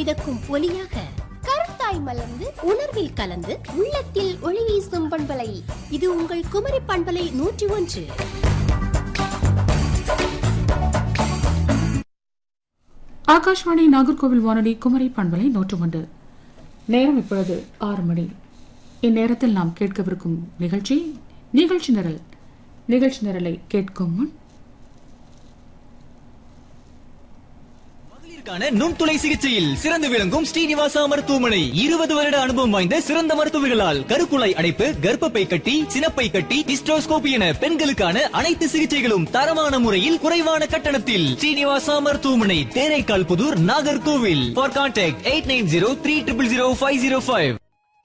மிதக்கும் ஒலியாக கருத்தாய் மலர்ந்து உணர்வில் கலந்து உள்ளத்தில் ஒளி வீசும் பண்பலை இது உங்கள் குமரி பண்பலை நூற்றி ஒன்று ஆகாஷ்வாணி நாகர்கோவில் வானொலி குமரி பண்பலை நூற்று ஒன்று நேரம் இப்பொழுது ஆறு மணி இந்நேரத்தில் நாம் கேட்கவிருக்கும் நிகழ்ச்சி நிகழ்ச்சி நிரல் நிகழ்ச்சி நிரலை கேட்கும் முன் மகளிருக்கான நுண்துளை சிகிச்சையில் சிறந்து விளங்கும் ஸ்ரீனிவாசா மருத்துவமனை இருபது வருட அனுபவம் வாய்ந்த சிறந்த மருத்துவர்களால் கருக்குழாய் அடைப்பு கர்ப்பப்பை கட்டி சினப்பை கட்டி டிஸ்ட்ரோஸ்கோபி என பெண்களுக்கான அனைத்து சிகிச்சைகளும் தரமான முறையில் குறைவான கட்டணத்தில் ஸ்ரீனிவாசா மருத்துவமனை Theraikal Puthur Nagercoil for contact eight nine zero three triple zero five zero five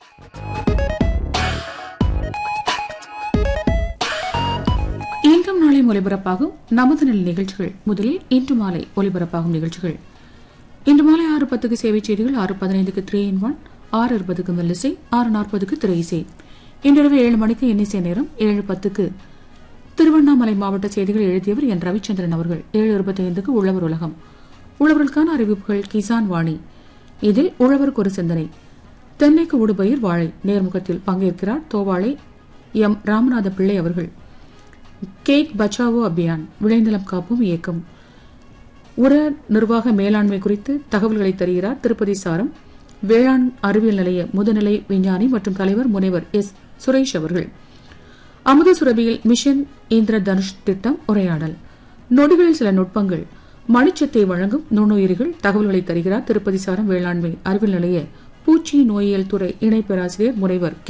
இன்றும் நாளை ஒலிபரப்பாகும் நமது நல் நிகழ்ச்சிகள் முதலில் இன்று மாலை ஒலிபரப்பாகும் நிகழ்ச்சிகள் இன்று மாலை ஆறு பத்துக்கு சேவை செய்திகள் ஆறு பதினைந்துக்கு த்ரீ இன் ஒன் ஆறு இருபதுக்கு மெல்லிசை ஆறு நாற்பதுக்கு திரை இசை இன்றிரவு ஏழு மணிக்கு எண்ணிசை நேரம் ஏழு பத்துக்கு திருவண்ணாமலை மாவட்ட செய்திகள் எழுதியவர் என் ரவிச்சந்திரன் அவர்கள் ஏழு இருபத்தி ஐந்துக்கு உழவர் உலகம் உழவர்களுக்கான அறிவிப்புகள் கிசான் வாணி இதில் உழவருக்கு ஒரு சிந்தனை தென்னைக்கு உடுபயிர் வாழை நேர்முகத்தில் பங்கேற்கிறார் தோவாளை எம் ராமநாத பிள்ளை அவர்கள் கேக் பச்சாவோ அபியான் விளைநிலம் காப்போம் இயக்கம் உர நிர்வாக மேலாண்மை குறித்து தகவல்களை தருகிறார் திருப்பதி சாரம் வேளாண் அறிவியல் நிலைய முதுநிலை விஞ்ஞானி மற்றும் தலைவர் முனைவர் எஸ் சுரேஷ் அவர்கள் அமுத சுரபியில் மிஷன் இந்திர தனுஷ் திட்டம் உரையாடல் நொடிகளில் சில நுட்பங்கள் மணிச்சத்தை வழங்கும் நுண்ணுயிரிகள் தகவல்களை தருகிறார் திருப்பதி சாரம் வேளாண்மை அறிவியல் நிலைய பூச்சி நோயியல் துறை இணை பேராசிரியர் முனைவர் கே